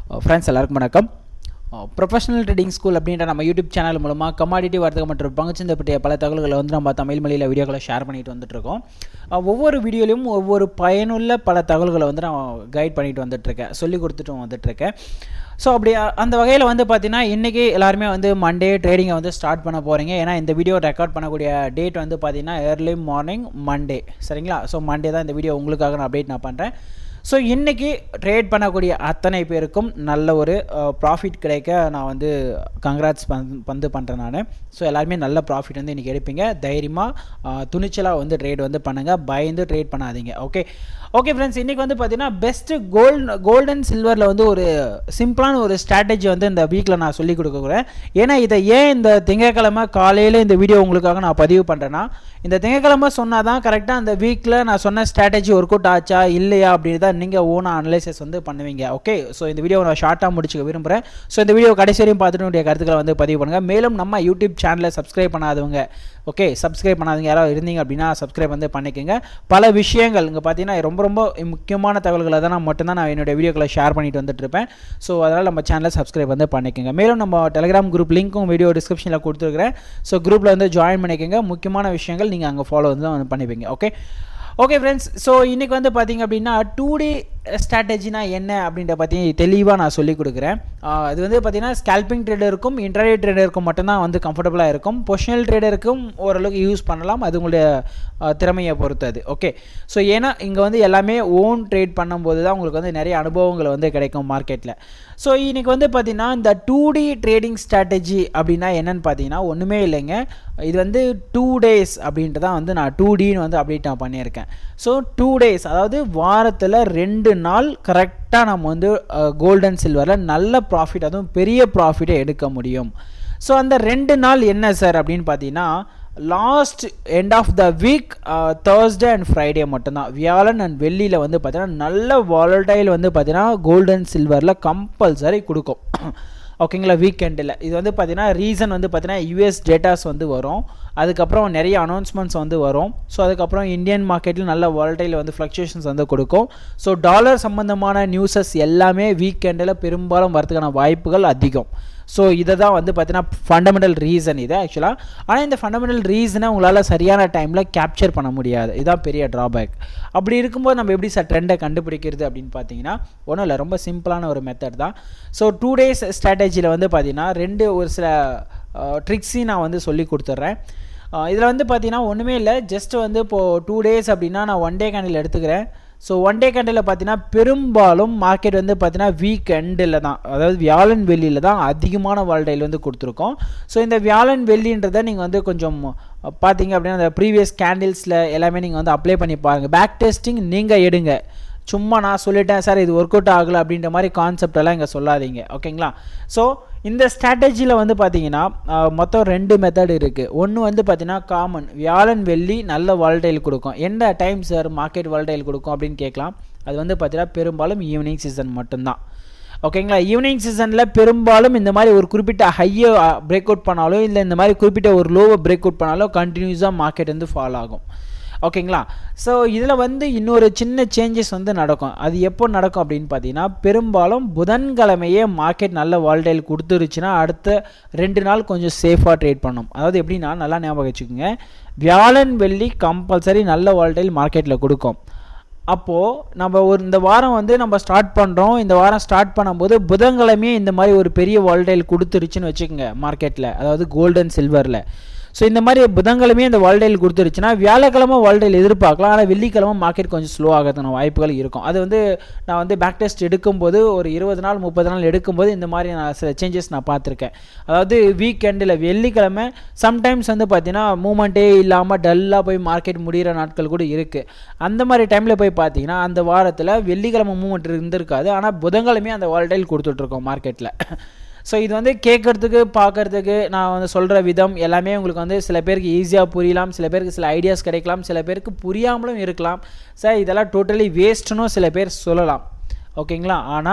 friends எல்லாருக்கும் வணக்கம் professional trading school அப்படின்ற நம்ம யூடியூப் சேனல் மூலமாக கமாடிட்டி வர்த்தகம் மற்றும் பங்குச்சந்தை பற்றிய பல தகவல்களை வந்து நம்ம தமிழ் மொழியில் வீடியோக்களை ஷேர் பண்ணிட்டு வந்துட்டுருக்கோம் ஒவ்வொரு வீடியோலையும் ஒவ்வொரு பயனுள்ள பல தகவல்களை வந்து நான் கைட் பண்ணிட்டு வந்துட்டுருக்கேன் சொல்லி கொடுத்துட்டும் வந்துட்டுருக்கேன் ஸோ அப்படி அந்த வகையில் வந்து பார்த்தீங்கன்னா இன்றைக்கி எல்லாருமே வந்து மண்டே ட்ரேடிங்கை வந்து ஸ்டார்ட் பண்ண போகிறீங்க ஏன்னா இந்த வீடியோ ரெக்கார்ட் பண்ணக்கூடிய டேட் வந்து பார்த்தீங்கன்னா ஏர்லி மார்னிங் மண்டே சரிங்களா ஸோ மண்டே தான் இந்த வீடியோ உங்களுக்காக நான் அப்டேட் நான் பண்ணுறேன் ஸோ இன்றைக்கி ட்ரேட் பண்ணக்கூடிய அத்தனை பேருக்கும் நல்ல ஒரு ப்ராஃபிட் கிடைக்க நான் வந்து கங்க்ராட்ஸ் பண் வந்து பண்ணுறேன் நான் ஸோ எல்லாருமே நல்ல ப்ராஃபிட் வந்து இன்றைக்கி எடுப்பீங்க தைரியமாக துணிச்சலாக வந்து ட்ரேட் வந்து பண்ணுங்கள் பயந்து ட்ரேட் பண்ணாதீங்க ஓகே ஓகே ஃப்ரெண்ட்ஸ் இன்றைக்கி வந்து பார்த்தீங்கன்னா பெஸ்ட்டு கோல்டு கோல்டன் சில்வரில் வந்து ஒரு சிம்பிளான ஒரு ஸ்ட்ராட்டஜி வந்து இந்த வீக்கில் நான் சொல்லிக் கொடுக்குறேன் ஏன்னா இதை ஏன் இந்த திங்கக்கிழமை காலையில் இந்த வீடியோ உங்களுக்காக நான் பதிவு பண்ணுறேன்னா இந்த திங்கக்கிழமை சொன்னால் தான் கரெக்டாக அந்த வீக்கில் நான் சொன்ன ஸ்ட்ராட்டஜி ஒர்க் அவுட் ஆச்சா இல்லையா அப்படின்னு தான் நீங்கள் ஓனாக அனலைசிஸ் வந்து பண்ணுவீங்க ஓகே ஸோ இந்த வீடியோ நான் ஷார்ட்டாக முடிச்சுக்க விரும்புகிறேன் ஸோ இந்த வீடியோ கடைசி வரையும் பார்த்துட்டு உடைய கருத்துக்களை வந்து பதிவு பண்ணுங்கள் மேலும் நம்ம யூடியூப் சேனலை சப்ஸ்கிரைப் பண்ணாதவங்க ஓகே சப்ஸ்கிரைப் பண்ணாதவங்க யாராவது இருந்தீங்க அப்படின்னா சப்ஸ்கிரைப் வந்து பண்ணிக்கோங்க பல விஷயங்கள் இங்கே பார்த்தீங்கன்னா ரொம்ப ரொம்ப முக்கியமான தகவல்களை தான் நான் மட்டும்தான் நான் என்னுடைய வீடியோக்களை ஷேர் பண்ணிட்டு வந்துட்டு இருப்பேன் ஸோ அதனால் நம்ம சேனலை சப்ஸ்கிரைப் வந்து பண்ணிக்கோங்க மேலும் நம்ம டெலிகிராம் குரூப் லிங்க்கும் வீடியோ டிஸ்கிரிப்ஷனில் கொடுத்துருக்குறேன் ஸோ குரூப்பில் வந்து ஜாயின் பண்ணிக்கோங்க முக்கியமான விஷயங்கள் நீங்கள் அங்கே ஃபாலோ வந்து வந்து பண்ணிப்பீங்க ஓகே ஓகே ஃப்ரெண்ட்ஸ் ஸோ இன்றைக்கி வந்து பார்த்திங்க அப்படின்னா டூ டே ஸ்ட்ராட்டஜினா என்ன அப்படின்ற பற்றி தெளிவாக நான் சொல்லிக் கொடுக்குறேன் அது வந்து பார்த்திங்கன்னா ஸ்கேல்பிங் ட்ரேடருக்கும் இன்டர்டே ட்ரேடருக்கும் மட்டும்தான் வந்து கம்ஃபர்டபுளாக இருக்கும் பொஷனல் ட்ரேடருக்கும் ஓரளவுக்கு யூஸ் பண்ணலாம் அது உங்களுடைய திறமையை பொறுத்தது ஓகே ஸோ ஏன்னா இங்கே வந்து எல்லாமே ஓன் ட்ரேட் பண்ணும்போது தான் உங்களுக்கு வந்து நிறைய அனுபவங்கள் வந்து கிடைக்கும் மார்க்கெட்டில் ஸோ இன்றைக்கி வந்து பார்த்திங்கன்னா இந்த டூ டி ட்ரேடிங் ஸ்ட்ராட்டஜி அப்படின்னா என்னென்னு பார்த்தீங்கன்னா ஒன்றுமே இல்லைங்க இது வந்து டூ டேஸ் அப்படின்ட்டு தான் வந்து நான் டூ டின்னு வந்து அப்டேட் நான் பண்ணியிருக்கேன் ஸோ டூ டேஸ் அதாவது வாரத்தில் ரெண்டு நாள் கரெக்டாக நம்ம வந்து கோல்டன் சில்வரில் நல்ல ப்ராஃபிட் அதுவும் பெரிய ப்ராஃபிட்டை எடுக்க முடியும் ஸோ அந்த ரெண்டு நாள் என்ன சார் அப்படின்னு பார்த்தீங்கன்னா last end of the week Thursday and Friday மட்டும்தான் வியாழன் அண்ட் வெள்ளியில் வந்து பார்த்தீங்கன்னா நல்ல வாலடைல் வந்து பார்த்தீங்கன்னா கோல்டன் சில்வரில் கம்பல்சரி கொடுக்கும் ஓகேங்களா வீக்கெண்டில் இது வந்து பார்த்தீங்கன்னா ரீசன் வந்து பார்த்தீங்கன்னா யூஎஸ் டேட்டாஸ் வந்து வரும் அதுக்கப்புறம் நிறைய அனௌன்ஸ்மெண்ட்ஸ் வந்து வரும் ஸோ அதுக்கப்புறம் இந்தியன் மார்க்கெட்டில் நல்ல வாலடைல் வந்து ஃப்ளக்சுவேஷன்ஸ் வந்து கொடுக்கும் ஸோ டாலர் சம்மந்தமான நியூஸஸ் எல்லாமே வீக்கெண்டில் பெரும்பாலும் வரதுக்கான வாய்ப்புகள் அதிகம் ஸோ இதை தான் வந்து பார்த்தீங்கன்னா ஃபண்டமெண்டல் ரீசன் இது ஆக்சுவலாக ஆனால் இந்த ஃபண்டமெண்டல் ரீசனை உங்களால் சரியான டைமில் கேப்சர் பண்ண முடியாது இதுதான் பெரிய ட்ராபேக் அப்படி இருக்கும்போது நம்ம எப்படி சார் ட்ரெண்டை கண்டுபிடிக்கிறது அப்படின்னு பார்த்தீங்கன்னா ஒன்றும் இல்லை ரொம்ப சிம்பிளான ஒரு மெத்தட் தான் ஸோ டூ டேஸ் ஸ்ட்ராட்டஜியில் வந்து பார்த்தீங்கன்னா ரெண்டு ஒரு சில ட்ரிக்ஸையும் நான் வந்து சொல்லி கொடுத்துட்றேன் இதில் வந்து பார்த்தீங்கன்னா ஒன்றுமே இல்லை ஜஸ்ட் வந்து இப்போது டூ டேஸ் அப்படின்னா நான் ஒன் டே கேண்டில் எடுத்துக்கிறேன் ஸோ ஒன் டே கேண்டில் பார்த்தீங்கன்னா பெரும்பாலும் மார்க்கெட் வந்து பார்த்தீங்கன்னா வீக் எண்டில் தான் அதாவது வியாழன் வெள்ளியில் தான் அதிகமான வால்டைல் வந்து கொடுத்துருக்கோம் ஸோ இந்த வியாழன் வெள்ளின்றதை நீங்கள் வந்து கொஞ்சம் பார்த்தீங்க அப்படின்னா அந்த ப்ரீவியஸ் கேண்டில்ஸில் எல்லாமே நீங்கள் வந்து அப்ளை பண்ணி பாருங்கள் பேக் டெஸ்டிங் நீங்கள் எடுங்க சும்மா நான் சொல்லிட்டேன் சார் இது ஒர்க் அவுட் ஆகலை அப்படின்ற மாதிரி கான்செப்ட் எல்லாம் இங்கே சொல்லாதீங்க ஓகேங்களா ஸோ இந்த ஸ்ட்ராட்டஜியில் வந்து பார்த்தீங்கன்னா மொத்தம் ரெண்டு மெத்தட் இருக்குது ஒன்று வந்து பார்த்தீங்கன்னா காமன் வியாழன் வெள்ளி நல்ல வால்டைல் கொடுக்கும் எந்த டைம் சார் மார்க்கெட் வால்டைல் கொடுக்கும் அப்படின்னு கேட்கலாம் அது வந்து பார்த்தீங்கன்னா பெரும்பாலும் ஈவினிங் சீசன் மட்டும்தான் ஓகேங்களா ஈவினிங் சீசனில் பெரும்பாலும் இந்த மாதிரி ஒரு குறிப்பிட்ட ஹையை பிரேக் அவுட் பண்ணாலும் இல்லை இந்த மாதிரி குறிப்பிட்ட ஒரு லோவை பிரேக் அவுட் பண்ணாலும் கண்டினியூஸாக மார்க்கெட் வந்து ஃபால் ஆகும் ஓகேங்களா ஸோ இதில் வந்து இன்னொரு சின்ன சேஞ்சஸ் வந்து நடக்கும் அது எப்போ நடக்கும் அப்படின்னு பார்த்தீங்கன்னா பெரும்பாலும் புதன்கிழமையே மார்க்கெட் நல்ல வால்டைல் கொடுத்துருச்சுன்னா அடுத்த ரெண்டு நாள் கொஞ்சம் சேஃபாக ட்ரேட் பண்ணும் அதாவது எப்படின்னா நல்லா ஞாபகம் வச்சுக்கோங்க வியாழன் வெள்ளி கம்பல்சரி நல்ல வால்டைல் மார்க்கெட்டில் கொடுக்கும் அப்போது நம்ம ஒரு இந்த வாரம் வந்து நம்ம ஸ்டார்ட் பண்ணுறோம் இந்த வாரம் ஸ்டார்ட் பண்ணும்போது புதன்கிழமையே இந்த மாதிரி ஒரு பெரிய வால்டைல் கொடுத்துருச்சுன்னு வச்சுக்கோங்க மார்க்கெட்டில் அதாவது கோல்டன் சில்வரில் ஸோ இந்த மாதிரி புதன்கிழமையே இந்த வால்டைல் கொடுத்துருச்சுன்னா வியாழக்கிழமை வால்டைல் எதிர்பார்க்கலாம் ஆனால் வெள்ளிக்கிழமை மார்க்கெட் கொஞ்சம் ஸ்லோ ஆகிறதுன வாய்ப்புகள் இருக்கும் அது வந்து நான் வந்து பேக் டெஸ்ட் எடுக்கும்போது ஒரு இருபது நாள் முப்பது நாள் எடுக்கும்போது இந்த மாதிரி நான் சில சேஞ்சஸ் நான் பார்த்துருக்கேன் அதாவது வீக்கெண்டில் வெள்ளிக்கிழமை சம்டைம்ஸ் வந்து பார்த்தீங்கன்னா மூமெண்ட்டே இல்லாமல் டல்லாக போய் மார்க்கெட் முடிகிற நாட்கள் கூட இருக்குது அந்த மாதிரி டைமில் போய் பார்த்தீங்கன்னா அந்த வாரத்தில் வெள்ளிக்கிழமை மூமெண்ட் இருந்திருக்காது ஆனால் புதன்கிழமையே அந்த வால்டைல் கொடுத்துட்ருக்கோம் மார்க்கெட்டில் ஸோ இது வந்து கேட்குறதுக்கு பார்க்குறதுக்கு நான் வந்து சொல்கிற விதம் எல்லாமே உங்களுக்கு வந்து சில பேருக்கு ஈஸியாக புரியலாம் சில பேருக்கு சில ஐடியாஸ் கிடைக்கலாம் சில பேருக்கு புரியாமலும் இருக்கலாம் சார் இதெல்லாம் டோட்டலி வேஸ்ட்டுன்னு சில பேர் சொல்லலாம் ஓகேங்களா ஆனால்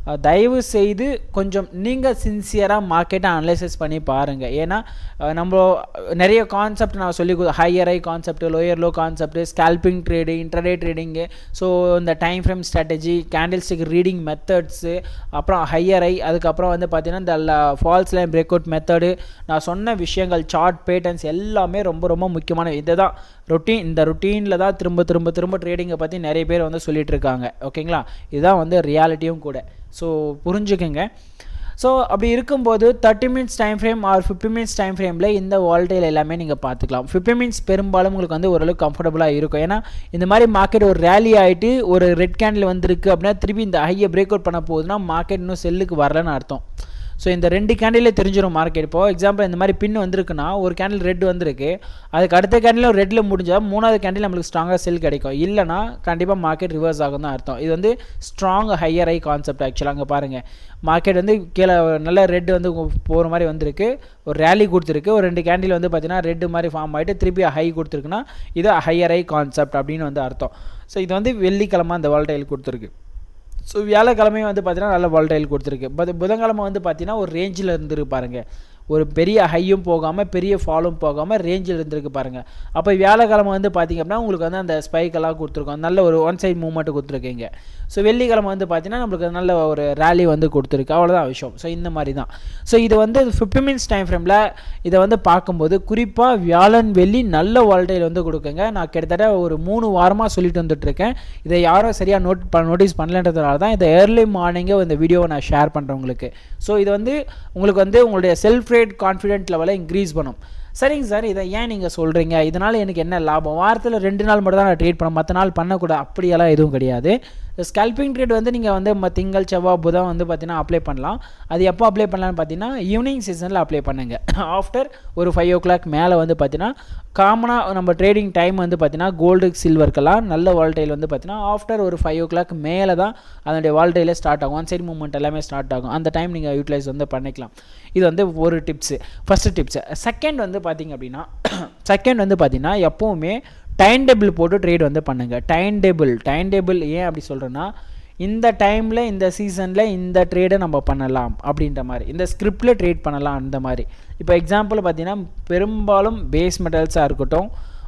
அஹ், தயவு செய்து கொஞ்சம் நீங்கள் சின்சியராக மார்க்கெட்டை அனலைசிஸ் பண்ணி பாருங்கள் ஏன்னா அஹ், நம்ம நிறைய கான்செப்ட் நான் சொல்லி higher high concept lower low concept scalping trade intraday trading so இந்த time frame strategy candlestick reading methods அப்புறம் ஹையர் ஐ அதுக்கப்புறம் வந்து பார்த்தீங்கன்னா இந்த false line break out method நான் சொன்ன விஷயங்கள் சார்ட் பேட்டர்ன்ஸ் எல்லாமே ரொம்ப ரொம்ப முக்கியமான இதுதான் ரொட்டீன் இந்த ரொட்டீனில் தான் திரும்ப திரும்ப திரும்ப ட்ரேடிங்கை பற்றி நிறைய பேர் வந்து சொல்லிட்டு இருக்காங்க ஓகேங்களா இதுதான் வந்து ரியாலிட்டியும் கூட ஸோ புரிஞ்சுக்கங்க ஸோ அப்படி இருக்கும்போது thirty minutes time frame or fifty minutes time ஃப்ரேமில் இந்த வால்டைல் எல்லாமே நீங்கள் பார்த்துக்கலாம் ஃபிஃப்டி மினிட்ஸ் பெரும்பாலும் உங்களுக்கு வந்து ஓரளவுக்கு கம்ஃபர்டபுளாக இருக்கும் ஏன்னா இந்த மாதிரி மார்க்கெட் ஒரு ரேலி ஆகிட்டு ஒரு ரெட் கேண்டில் வந்திருக்கு அப்படின்னா திருப்பி இந்த ஹையை பிரேக் அவுட் பண்ண போகுதுன்னா மார்க்கெட் இன்னும் செல்லுக்கு வரலன்னு அர்த்தம் ஸோ இந்த ரெண்டு கேண்டிலே தெரிஞ்சிடும் மார்க்கெட் இப்போ எக்ஸாம்பிள் இந்த மாதிரி பின் வந்திருக்குன்னா ஒரு கேண்டில் ரெட் வந்திருக்கு அதுக்கு அடுத்த கேண்டிலும் ரெட்டில் முடிஞ்சால் மூணாவது கேண்டில் நம்மளுக்கு ஸ்ட்ராங்காக செல் கிடைக்கும் இல்லைனா கண்டிப்பாக மார்க்கெட் ரிவர்ஸ் ஆகும் தான் அர்த்தம் இது வந்து ஸ்ட்ராங் ஹையர் ஐ கான்செப்ட் ஆக்சுவலாக அங்கே பாருங்கள் மார்க்கெட் வந்து கீழே நல்ல ரெட் வந்து போகிற மாதிரி வந்திருக்கு ஒரு ரேலி கொடுத்துருக்கு ஒரு ரெண்டு கேண்டில் வந்து பார்த்தீங்கன்னா ரெட் மாதிரி ஃபார்ம் ஆகிட்டு திருப்பி ஹை கொடுத்துருக்குன்னா இது ஹையர் ஐ கான்செப்ட் அப்படின்னு வந்து அர்த்தம் ஸோ இது வந்து வெள்ளிக்கிழமை அந்த வால்டைல் கொடுத்துருக்கு ஸோ வியாழக்கிழமையும் வந்து பார்த்தீங்கன்னா நல்ல வால்டைல் கொடுத்துருக்கு பட் புதன்கிழமை வந்து பார்த்தீங்கன்னா ஒரு ரேஞ்சில் இருந்துருக்கு பாருங்கள் ஒரு பெரிய ஹையும் போகாமல் பெரிய ஃபாலும் போகாமல் ரேஞ்சில் இருந்திருக்கு பாருங்கள் அப்போ வியாழக்கிழமை வந்து பார்த்திங்க அப்படின்னா உங்களுக்கு வந்து அந்த ஸ்பைக்கெல்லாம் கொடுத்துருக்கோம் நல்ல ஒரு ஒன் சைட் மூவ்மெண்ட் கொடுத்துருக்கீங்க ஸோ வெள்ளிக்கிழமை வந்து பார்த்தீங்கன்னா நம்மளுக்கு நல்ல ஒரு ரேலி வந்து கொடுத்துருக்கு அவ்வளோதான் விஷயம் ஸோ இந்த மாதிரி தான் ஸோ இது வந்து ஃபிஃப்டி மினிட்ஸ் டைம் ஃப்ரேமில் இதை வந்து பார்க்கும்போது குறிப்பாக வியாழன் வெள்ளி நல்ல வால்டைல் வந்து கொடுக்குங்க நான் கிட்டத்தட்ட ஒரு மூணு வாரமாக சொல்லிட்டு வந்துட்டுருக்கேன் இதை யாரும் சரியாக நோட் ப நோட்டீஸ் பண்ணலன்றதுனால தான் இந்த ஏர்லி மார்னிங்கே இந்த வீடியோவை நான் ஷேர் பண்ணுறேன் உங்களுக்கு ஸோ இது வந்து உங்களுக்கு வந்து உங்களுடைய செல்ஃப் ரேட் கான்ஃபிடென்ட் லெவலை இன்க்ரீஸ் பண்ணும் சரிங்க சார் இதை ஏன் நீங்கள் சொல்கிறீங்க இதனால் எனக்கு என்ன லாபம் வாரத்தில் ரெண்டு நாள் மட்டும் தான் நான் ட்ரேட் பண்ண மற்ற நாள் பண்ணக்கூடாது அப்படியெல்லாம் எதுவும் கிடையாது ஸ்கல்பிங் ட்ரேட் வந்து நீங்கள் வந்து ம திங்கள் செவ்வாய் புதன் வந்து பார்த்தீங்கன்னா அப்ளை பண்ணலாம் அது எப்போ அப்ளை பண்ணலான்னு பார்த்தீங்கன்னா ஈவினிங் சீசனில் அப்ளை பண்ணுங்க ஆஃப்டர் ஒரு ஃபைவ் ஓ கிளாக் மேலே வந்து பார்த்தீங்கன்னா காமனாக நம்ம ட்ரேடிங் டைம் வந்து பார்த்தீங்கன்னா கோல்டு சில்வர்க்கெல்லாம் நல்ல வால்டைல் வந்து பார்த்தீங்கன்னா ஆஃப்டர் ஒரு ஃபைவ் ஓ கிளாக் மேலே தான் அதனுடைய வால்டைலே ஸ்டார்ட் ஆகும் ஒன் சைடு மூவ்மெண்ட் எல்லாமே ஸ்டார்ட் ஆகும் அந்த டைம் நீங்கள் யூட்டிலைஸ் வந்து பண்ணிக்கலாம் இது வந்து ஒரு டிப்ஸு ஃபஸ்ட்டு டிப்ஸு செகண்ட் வந்து பார்த்தீங்க அப்படின்னா செகண்ட் வந்து பார்த்தீங்கன்னா எப்போவுமே டைம் டேபிள் போட்டு ட்ரேட் வந்து பண்ணுங்கள் டைம் டேபிள் டைம் டேபிள் ஏன் அப்படி சொல்கிறேன்னா இந்த டைமில் இந்த சீசனில் இந்த ட்ரேடை நம்ம பண்ணலாம் அப்படின்ற மாதிரி இந்த ஸ்கிரிப்டில் ட்ரேட் பண்ணலாம் அந்த மாதிரி இப்போ எக்ஸாம்பிள் பார்த்தீங்கன்னா பெரும்பாலும் பேஸ் மெட்டல்ஸாக இருக்கட்டும்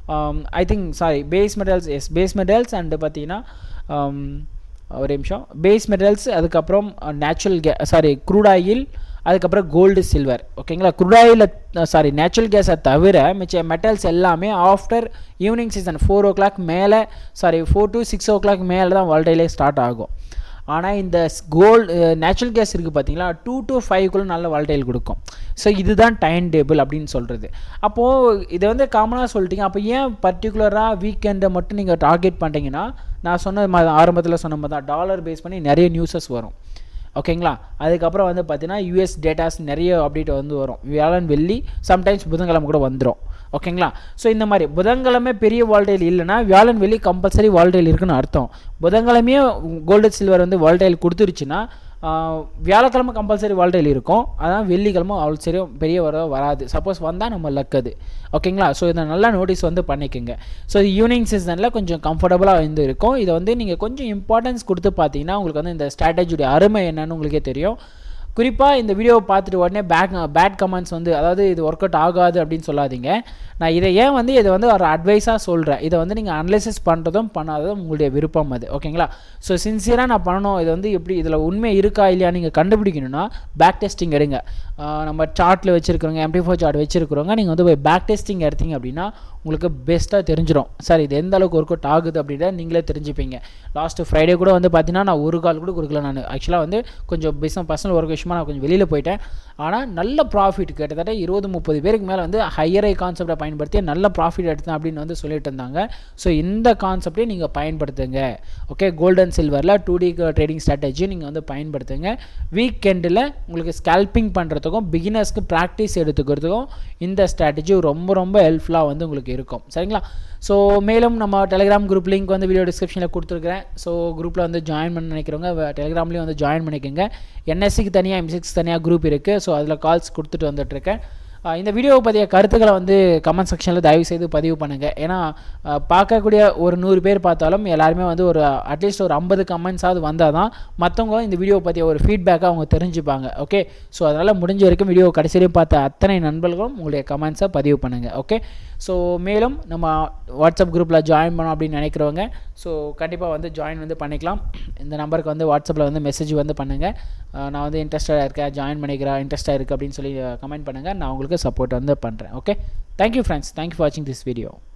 I think sorry base metals yes base metals and பார்த்தீங்கன்னா ஒரு நிமிஷம் பேஸ் மெட்டல்ஸ் அதுக்கப்புறம் நேச்சுரல் கே சாரி க்ரூட் ஆயில் அதுக்கப்புறம் கோல்டு சில்வர் ஓகேங்களா குருடாயில் சாரி நேச்சுரல் கேஸை தவிர மிச்ச மெட்டல்ஸ் எல்லாமே after evening season four o'clock மேலே sorry four to six o'clock மேலே தான் வால்டைலே ஸ்டார்ட் ஆகும் ஆனால் இந்த கோல்டு நேச்சுரல் கேஸ் இருக்குது பார்த்தீங்களா டூ டு ஃபைவ்க்குள்ளே நல்ல வால்டைல் கொடுக்கும் ஸோ இதுதான் டைம் டேபிள் அப்படின்னு சொல்கிறது அப்போது இதை வந்து காமனாக சொல்லிட்டீங்க அப்போ ஏன் பர்டிகுலராக வீக்கெண்டை மட்டும் நீங்கள் டார்கெட் பண்ணிட்டீங்கன்னா நான் சொன்ன ஆரம்பத்தில் சொன்ன மாதிரி தான் டாலர் பேஸ் பண்ணி நிறைய நியூஸஸ் வரும் ஓகேங்களா அதுக்கப்புறம் வந்து பார்த்தீங்கன்னா யூஎஸ் டேட்டாஸ் நிறைய அப்டேட் வந்து வரும் வியாழன் வெள்ளி சம்டைம்ஸ் புதன்கிழமை கூட வந்துடும் ஓகேங்களா ஸோ இந்த மாதிரி புதன்கிழமை பெரிய வால்டைல் இல்லைன்னா வியாழன் வெள்ளி கம்பல்சரி வால்டைல் இருக்குன்னு அர்த்தம் புதன்கிழமையே கோல்டு சில்வர் வந்து வால்டைல் கொடுத்துருச்சுன்னா வியாழக்கிழமை கம்பல்சரி வால்டைல் இருக்கும் அதான் வெள்ளிக்கிழமை அவ்வளோ சரி பெரிய வர வராது சப்போஸ் வந்தால் நம்ம லக்குது ஓகேங்களா ஸோ இதை நல்லா நோட்டீஸ் வந்து பண்ணிக்கோங்க ஸோ ஈவினிங் சீசனில் கொஞ்சம் கம்ஃபர்டபுளாக வந்து இருக்கும் இதை வந்து நீங்கள் கொஞ்சம் இம்பார்ட்டன்ஸ் கொடுத்து பார்த்தீங்கன்னா உங்களுக்கு வந்து இந்த ஸ்ட்ராட்டஜியோட அருமை என்னன்னு உங்களுக்கே தெரியும் குறிப்பாக இந்த வீடியோவை பார்த்துட்டு உடனே பேக் பேட் கமெண்ட்ஸ் வந்து அதாவது இது ஒர்க் அவுட் ஆகாது அப்படின்னு சொல்லாதீங்க நான் இதை ஏன் வந்து இதை வந்து ஒரு அட்வைஸாக சொல்கிறேன் இதை வந்து நீங்கள் அனலைசிஸ் பண்ணுறதும் பண்ணாததும் உங்களுடைய விருப்பம் அது ஓகேங்களா ஸோ சின்சியராக நான் பண்ணணும் இது வந்து எப்படி இதில் உண்மை இருக்கா இல்லையா நீங்கள் கண்டுபிடிக்கணும்னா பேக் டெஸ்டிங் எடுங்க நம்ம சார்ட்டில் வச்சுருக்கிறவங்க எம்டி ஃபோர் சார்ட் வச்சுருக்கிறவங்க நீங்கள் வந்து போய் பேக் டெஸ்டிங் எடுத்தீங்க அப்படின்னா உங்களுக்கு பெஸ்ட்டாக தெரிஞ்சிடும் சார் இது எந்த அளவுக்கு ஒர்க் அவுட் ஆகுது அப்படின்றத நீங்களே தெரிஞ்சுப்பீங்க லாஸ்ட்டு ஃப்ரைடே கூட வந்து பார்த்தீங்கன்னா நான் ஒரு கால் கூட கொடுக்கல நான் ஆக்சுவலாக வந்து கொஞ்சம் பிஸ்னஸ் பர்சனல் ஒர்க் விஷயமா நான் கொஞ்சம் வெளியில் போயிட்டேன் ஆனால் நல்ல ப்ராஃபிட் கிட்டத்தட்ட இருபது முப்பது பேருக்கு மேலே வந்து ஹையர் ஐ கான்செப்டை பயன்படுத்தி நல்ல ப்ராஃபிட் எடுத்தேன் அப்படின்னு வந்து சொல்லிட்டு இருந்தாங்க ஸோ இந்த கான்செப்டே நீங்கள் பயன்படுத்துங்க ஓகே கோல்டன் சில்வரில் டூ டி ட்ரேடிங் ஸ்ட்ராட்டஜி நீங்கள் வந்து பயன்படுத்துங்க வீக்கெண்டில் உங்களுக்கு ஸ்கேல்பிங் பண்ணுறதுக்கும் பிகினர்ஸ்க்கு ப்ராக்டிஸ் எடுத்துக்கிறதுக்கும் இந்த ஸ்ட்ராட்டஜி ரொம்ப ரொம்ப ஹெல்ப்ஃபுல்லாக வந்து உங்களுக்கு இருக்கும் சரிங்களா ஸோ மேலும் நம்ம டெலிகிராம் குரூப் லிங்க் வந்து வீடியோ டிஸ்கிரிப்ஷனில் கொடுத்துருக்குறேன் ஸோ குரூப்பில் வந்து ஜாயின் பண்ண நினைக்கிறவங்க டெலிகிராம்லேயும் வந்து ஜாயின் பண்ணிக்கோங்க என்எஸ்சிக்கு தனியாக எம்சிக்ஸ் தனியாக குரூப் இருக்குது ஸோ அதில் கால்ஸ் கொடுத்துட்டு வந்துட்டுருக்கேன் அஹ் இந்த வீடியோவை பற்றிய கருத்துக்களை வந்து கமெண்ட் செக்ஷனில் தயவு செய்து பதிவு பண்ணுங்கள் ஏன்னா அஹ் பார்க்கக்கூடிய ஒரு நூறு பேர் பார்த்தாலும் எல்லாருமே வந்து ஒரு அட்லீஸ்ட் ஒரு ஐம்பது கமெண்ட்ஸாவது வந்தால் தான் மற்றவங்க இந்த வீடியோவை பற்றிய ஒரு ஃபீட்பேக்கை அவங்க தெரிஞ்சுப்பாங்க ஓகே ஸோ அதனால் முடிஞ்ச வரைக்கும் வீடியோ கடைசியிலையும் பார்த்த அத்தனை நண்பர்களும் உங்களுடைய கமெண்ட்ஸை பதிவு பண்ணுங்கள் ஓகே ஸோ மேலும் நம்ம வாட்ஸ்அப் குரூப்பில் ஜாயின் பண்ணோம் அப்படின்னு நினைக்கிறவங்க ஸோ கண்டிப்பாக வந்து ஜாயின் வந்து பண்ணிக்கலாம் இந்த நம்பருக்கு வந்து வாட்ஸ்அப்பில் வந்து மெசேஜ் வந்து பண்ணுங்கள் நான் வந்து இன்ட்ரெஸ்டாக இருக்கேன் ஜாயின் பண்ணிக்கிறேன் இன்ட்ரெஸ்ட்டாக இருக்குது அப்படின்னு சொல்லி கமெண்ட் பண்ணுங்கள் நான் உங்களுக்கு சப்போர்ட் வந்து பண்ணுறேன் okay thank you friends thank you for வாட்சிங் திஸ் வீடியோ